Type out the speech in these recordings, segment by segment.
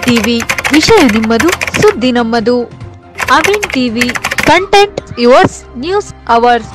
TV ವಿಷಯ ನಿಮ್ಮದು ಸುದ್ದಿ ನಮ್ಮದು Avin TV content yours news ours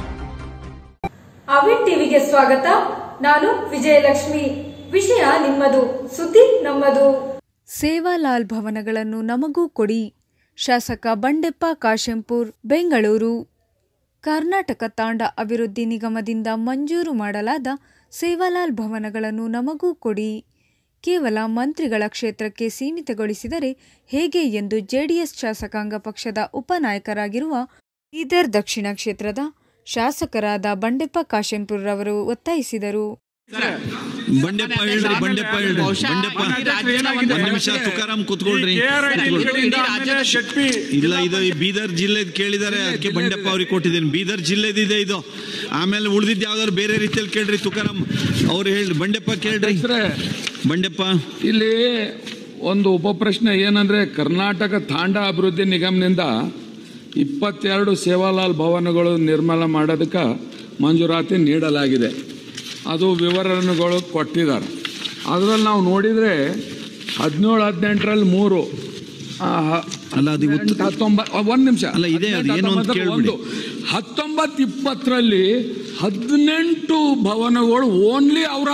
Avin ಟಿವಿಗೆ ಸ್ವಾಗತ ನಾನು ವಿಜಯಲಕ್ಷ್ಮಿ ವಿಷಯ ನಿಮ್ಮದು ಸುದ್ದಿ ನಮ್ಮದು ಸೇವಾಲಾಲ್ ಭವನಗಳನ್ನು ನಮಗೂ ಕೊಡಿ ಶಾಸಕ ಬಂಡೆಪ್ಪ ಕಾಶೆಂಪುರ್ ಬೆಂಗಳೂರು ಕರ್ನಾಟಕ ತಾಂಡ ಅಭಿವೃದ್ಧಿ ನಿಗಮದಿಂದ ಮಂಜೂರು ಮಾಡಲಾದ ಸೇವಾಲಾಲ್ ಭವನಗಳನ್ನು ನಮಗೂ ಕೊಡಿ ಕೇವಲ ಮಂತ್ರಿಗಳ ಕ್ಷೇತ್ರಕ್ಕೆ ಸೀಮಿತಗೊಳಿಸಿದರೆ ಹೇಗೆ ಎಂದು ಜೆಡಿಎಸ್ ಶಾಸಕಾಂಗ ಪಕ್ಷದ ಉಪನಾಯಕರಾಗಿರುವ ಬೀದರ್ ದಕ್ಷಿಣ ಕ್ಷೇತ್ರದ ಶಾಸಕರಾದ ಬಂಡೆಪ್ಪ ಕಾಶೆಂಪುರ್ರವರು ಒತ್ತಾಯಿಸಿದರು ಬಂಡೆಪ್ಪ ಹೇಳ್ರಿ ಬಂಡೆಪ್ಪ ಹೇಳ್ರಿ ಬಂಡೆಪ್ಪ ಒಂದ್ ನಿಮಿಷ ತುಕಾರಾಮ್ ಕೂತ್ಕೊಳ್ರಿ ಕೂತ್ಕೊಳ್ರಿ. ಇಲ್ಲ ಇದು ಈ ಬೀದರ್ ಜಿಲ್ಲೆದ್ ಕೇಳಿದಾರೆ ಅದಕ್ಕೆ ಬಂಡೆಪ್ಪ ಅವ್ರಿಗೆ ಕೊಟ್ಟಿದ್ದೀನಿ ಬೀದರ್ ಜಿಲ್ಲೆದಿದೆ ಇದು ಆಮೇಲೆ ಉಳಿದಿದ್ದು ಯಾವ್ದಾದ್ರು ಬೇರೆ ರೀತಿಯಲ್ಲಿ ಕೇಳ್ರಿ ತುಕಾರಾಮ್ ಅವ್ರು ಹೇಳಿ ಬಂಡೆಪ್ಪ ಕೇಳ್ರಿ ಬಂಡೆಪ್ಪ ಇಲ್ಲಿ ಒಂದು ಉಪಪ್ರಶ್ನೆ ಏನಂದ್ರೆ ಕರ್ನಾಟಕ ತಾಂಡ ಅಭಿವೃದ್ಧಿ ನಿಗಮದಿಂದ ಇಪ್ಪತ್ತೆರಡು ಸೇವಾಲಾಲ್ ಭವನಗಳು ನಿರ್ಮಾಣ ಮಾಡೋದಕ್ಕೆ ಮಂಜೂರಾತಿ ನೀಡಲಾಗಿದೆ ಅದು ವಿವರಣೆಗಳು ಕೊಟ್ಟಿದ್ದಾರೆ ಅದರಲ್ಲಿ ನಾವು ನೋಡಿದರೆ ಹದಿನೇಳು ಹದಿನೆಂಟರಲ್ಲಿ ಮೂರು ಆ, ಹ- ಅಲ್ಲ, ಅದು ಇವತ್ತು- ಹದಿನೆಂಟು, ಹತ್ತೊಂಬತ್ತು ಒಂದು ನಿಮಿಷ ಅಲ್ಲ, ಇದೆ, ಅದು ಏನು ಅಂತ ಕೇಳ್ಬಿಡಿ. ಹತ್ತೊಂಬತ್ತು ಇಪ್ಪತ್ತರಲ್ಲಿ ಹದಿನೆಂಟು ಭವನಗಳು ಓನ್ಲಿ ಅವರ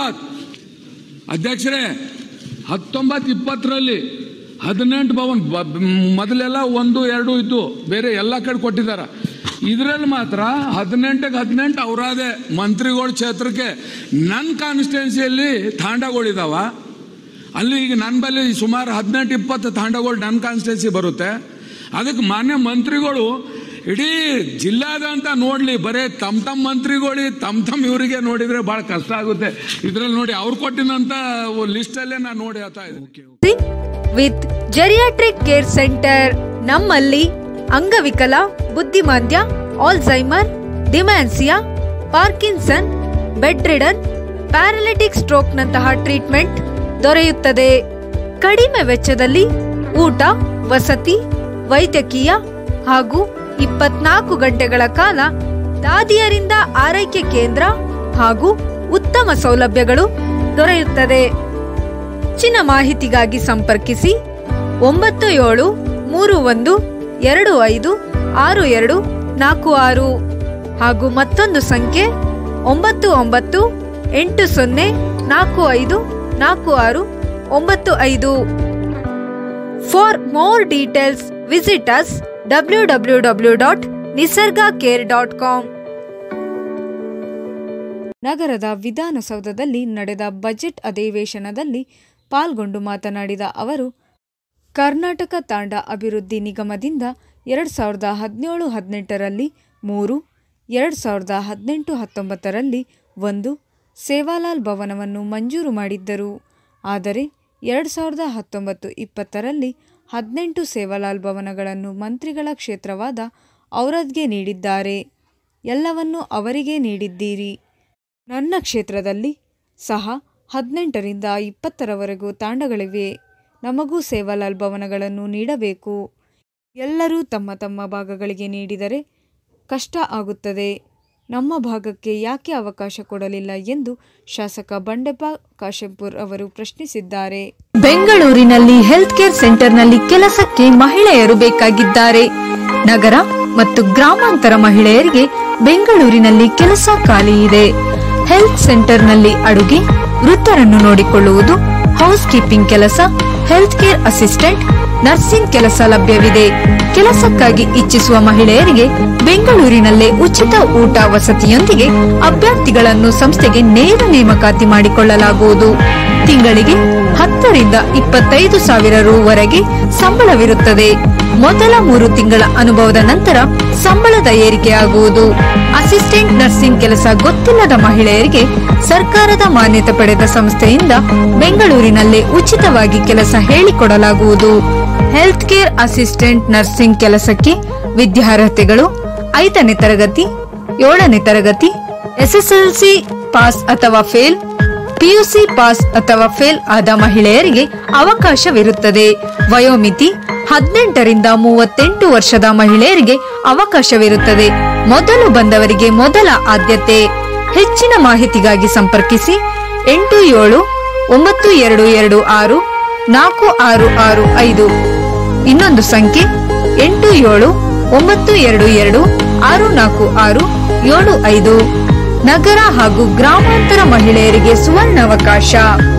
ಅಧ್ಯಕ್ಷರೇ ಹತ್ತೊಂಬತ್ತು ಇಪ್ಪತ್ತರಲ್ಲಿ ಹದಿನೆಂಟು ಭವನ್ ಬ- ಮೊದಲೆಲ್ಲ ಒಂದು ಎರಡು ಇದ್ದು ಬೇರೆ ಎಲ್ಲ ಕಡೆ ಕೊಟ್ಟಿದ್ದಾರೆ ಇದರಲ್ಲಿ ಮಾತ್ರ ಹದಿನೆಂಟಕ್ಕೆ ಹದಿನೆಂಟು ಅವರಾದೆ ಮಂತ್ರಿಗಳ ಕ್ಷೇತ್ರಕ್ಕೆ ನನ್ನ ಕಾನ್ಸ್ಟಿಟ್ಯೂನ್ಸಿಯಲ್ಲಿ ತಾಂಡಗಳಿದಾವ ಅಲ್ಲಿ ಈಗ ನನ್ನ ಬಳಿ ಸುಮಾರು ಹದಿನೆಂಟು ಇಪ್ಪತ್ತು ತಾಂಡಗಳು ನನ್ನ ಕಾನ್ಸ್ಟಿಟ್ಯೂನ್ಸಿ ಬರುತ್ತೆ ಅದಕ್ಕೆ ಮಾನ್ಯ ಮಂತ್ರಿಗಳು ಇಡೀ ಜಿಲ್ಲಾದಂತ ನೋಡ್ಲಿ ಬರೇ ತಮ್ಮ ತಮ್ಮ ಮಂತ್ರಿಗಳು ತಮ್ಮ ತಮ್ಮ ಇವರಿಗೆ ನೋಡಿದ್ರೆ ಬಹಳ ಕಷ್ಟ ಆಗುತ್ತೆ ಇದ್ರಲ್ಲಿ ನೋಡಿ ಅವ್ರು ಕೊಟ್ಟಿನಂತ ಲಿಸ್ಟಲ್ಲೇ ನಾನು ನೋಡಿ ಆತಾ ಇದೆ ವಿತ್ ಜೆರಿಯಾಟ್ರಿಕ್ ಕೇರ್ ಸೆಂಟರ್ ನಮ್ಮಲ್ಲಿ ಅಂಗವಿಕಲ ಬುದ್ಧಿಮಾಂದ್ಯ Alzheimer dementia Parkinson bedridden paralytic ಸ್ಟ್ರೋಕ್ನಂತಹ ಟ್ರೀಟ್ಮೆಂಟ್ ದೊರೆಯುತ್ತದೆ ಕಡಿಮೆ ವೆಚ್ಚದಲ್ಲಿ ಊಟ ವಸತಿ ವೈದ್ಯಕೀಯ ಹಾಗೂ ಇಪ್ಪತ್ನಾಲ್ಕು ಗಂಟೆಗಳ ಕಾಲ ದಾದಿಯರಿಂದ ಆರೈಕೆ ಕೇಂದ್ರ ಹಾಗೂ ಉತ್ತಮ ಸೌಲಭ್ಯಗಳು ದೊರೆಯುತ್ತದೆ ಹೆಚ್ಚಿನ ಮಾಹಿತಿಗಾಗಿ ಸಂಪರ್ಕಿಸಿ ಒಂಬತ್ತು ಏಳು ಮೂರು ಒಂದು ಎರಡು ಐದು ಆರು ಎರಡು ನಾಲ್ಕು ಆರು ಹಾಗೂ ಮತ್ತೊಂದು ಸಂಖ್ಯೆ ಒಂಬತ್ತು ಒಂಬತ್ತು ಎಂಟು ಸೊನ್ನೆ ನಾಲ್ಕು ಐದು ನಾಲ್ಕು ಆರು ಒಂಬತ್ತು ಐದು for more details visit us W W W dot Nisarga care dot com ನಗರದ ವಿಧಾನಸೌಧದಲ್ಲಿ ನಡೆದ ಬಜೆಟ್ ಅಧಿವೇಶನದಲ್ಲಿ ಪಾಲ್ಗೊಂಡು ಮಾತನಾಡಿದ ಅವರು ಕರ್ನಾಟಕ ತಾಂಡ ಅಭಿವೃದ್ಧಿ ನಿಗಮದಿಂದ ಎರಡು ಸಾವಿರದ ಹದಿನೇಳು ಹದಿನೆಂಟರಲ್ಲಿ ಮೂರು ಎರಡು ಸಾವಿರದ ಹದಿನೆಂಟು ಹತ್ತೊಂಬತ್ತರಲ್ಲಿ ಒಂದು ಸೇವಾಲಾಲ್ ಭವನವನ್ನು ಮಂಜೂರು ಮಾಡಿದ್ದರು ಆದರೆ ಎರಡು ಸಾವಿರದ ಹತ್ತೊಂಬತ್ತು ಇಪ್ಪತ್ತರಲ್ಲಿ ಹದಿನೆಂಟು ಸೇವಾಲಾಲ್ ಭವನಗಳನ್ನು ಮಂತ್ರಿಗಳ ಕ್ಷೇತ್ರವಾದ ಔರದ್ಗೆ ನೀಡಿದ್ದಾರೆ ಎಲ್ಲವನ್ನೂ ಅವರಿಗೆ ನೀಡಿದ್ದೀರಿ ನನ್ನ ಕ್ಷೇತ್ರದಲ್ಲಿ ಸಹ ಹದಿನೆಂಟರಿಂದ ಇಪ್ಪತ್ತರವರೆಗೂ ತಾಂಡಗಳಿವೆ ನಮಗೂ ಸೇವಾಲಾಲ್ ಭವನಗಳನ್ನು ನೀಡಬೇಕು ಎಲ್ಲರೂ ತಮ್ಮ ತಮ್ಮ ಭಾಗಗಳಿಗೆ ನೀಡಿದರೆ ಕಷ್ಟ ಆಗುತ್ತದೆ ನಮ್ಮ ಭಾಗಕ್ಕೆ ಯಾಕೆ ಅವಕಾಶ ಕೊಡಲಿಲ್ಲ ಎಂದು ಶಾಸಕ ಬಂಡೆಪ್ಪ ಕಾಶೆಂಪುರ್ ಅವರು ಪ್ರಶ್ನಿಸಿದ್ದಾರೆ ಬೆಂಗಳೂರಿನಲ್ಲಿ ಹೆಲ್ತ್ ಕೇರ್ ಸೆಂಟರ್ನಲ್ಲಿ ಕೆಲಸಕ್ಕೆ ಮಹಿಳೆಯರು ಬೇಕಾಗಿದ್ದಾರೆ ನಗರ ಮತ್ತು ಗ್ರಾಮಾಂತರ ಮಹಿಳೆಯರಿಗೆ ಬೆಂಗಳೂರಿನಲ್ಲಿ ಕೆಲಸ ಖಾಲಿ ಇದೆ ಹೆಲ್ತ್ ಸೆಂಟರ್ನಲ್ಲಿ ಅಡುಗೆ ವೃತ್ತರನ್ನು ನೋಡಿಕೊಳ್ಳುವುದು ಹೌಸ್ ಕೀಪಿಂಗ್ ಕೆಲಸ ಹೆಲ್ತ್ ಕೇರ್ ಅಸಿಸ್ಟೆಂಟ್ ನರ್ಸಿಂಗ್ ಕೆಲಸ ಲಭ್ಯವಿದೆ ಕೆಲಸಕ್ಕಾಗಿ ಇಚ್ಛಿಸುವ ಮಹಿಳೆಯರಿಗೆ ಬೆಂಗಳೂರಿನಲ್ಲೇ ಉಚಿತ ಊಟ ವಸತಿಯೊಂದಿಗೆ ಅಭ್ಯರ್ಥಿಗಳನ್ನು ಸಂಸ್ಥೆಗೆ ನೇರ ನೇಮಕಾತಿ ಮಾಡಿಕೊಳ್ಳಲಾಗುವುದು ತಿಂಗಳಿಗೆ ಹತ್ತರಿಂದ ಇಪ್ಪತ್ತೈದು ಸಾವಿರ ರೂವರೆಗೆ ಸಂಬಳವಿರುತ್ತದೆ ಮೊದಲ ಮೂರು ತಿಂಗಳ ಅನುಭವದ ನಂತರ ಸಂಬಳದ ಏರಿಕೆಯಾಗುವುದು ಅಸಿಸ್ಟೆಂಟ್ ನರ್ಸಿಂಗ್ ಕೆಲಸ ಗೊತ್ತಿಲ್ಲದ ಮಹಿಳೆಯರಿಗೆ ಸರ್ಕಾರದ ಮಾನ್ಯತೆ ಪಡೆದ ಸಂಸ್ಥೆಯಿಂದ ಬೆಂಗಳೂರಿನಲ್ಲೇ ಉಚಿತವಾಗಿ ಕೆಲಸ ಹೇಳಿಕೊಡಲಾಗುವುದು ಹೆಲ್ತ್ ಕೇರ್ ಅಸಿಸ್ಟೆಂಟ್ ನರ್ಸಿಂಗ್ ಕೆಲಸಕ್ಕೆ ವಿದ್ಯಾರ್ಹತೆಗಳು ಐದನೇ ತರಗತಿ ಏಳನೇ ತರಗತಿ ಎಸ್ಎಸ್ಎಲ್ಸಿ ಪಾಸ್ ಅಥವಾ ಫೇಲ್ ಪಿಯುಸಿ ಪಾಸ್ ಅಥವಾ ಫೇಲ್ ಆದ ಮಹಿಳೆಯರಿಗೆ ಅವಕಾಶವಿರುತ್ತದೆ ವಯೋಮಿತಿ ಹದಿನೆಂಟರಿಂದ ಮೂವತ್ತೆಂಟು ವರ್ಷದ ಮಹಿಳೆಯರಿಗೆ ಅವಕಾಶವಿರುತ್ತದೆ ಮೊದಲು ಬಂದವರಿಗೆ ಮೊದಲ ಆದ್ಯತೆ ಹೆಚ್ಚಿನ ಮಾಹಿತಿಗಾಗಿ ಸಂಪರ್ಕಿಸಿ ಎಂಟು ಏಳು ಒಂಬತ್ತು ಎರಡು ಎರಡು ಆರು ನಾಲ್ಕು ಆರು ಆರು ಐದು ಇನ್ನೊಂದು ಸಂಖ್ಯೆ ಎಂಟು ಏಳು ಒಂಬತ್ತು ಎರಡು ಎರಡು ಆರು ನಾಲ್ಕು ಆರು ಏಳು ಐದು ನಗರ ಹಾಗೂ ಗ್ರಾಮಾಂತರ ಮಹಿಳೆಯರಿಗೆ ಸುವರ್ಣಾವಕಾಶ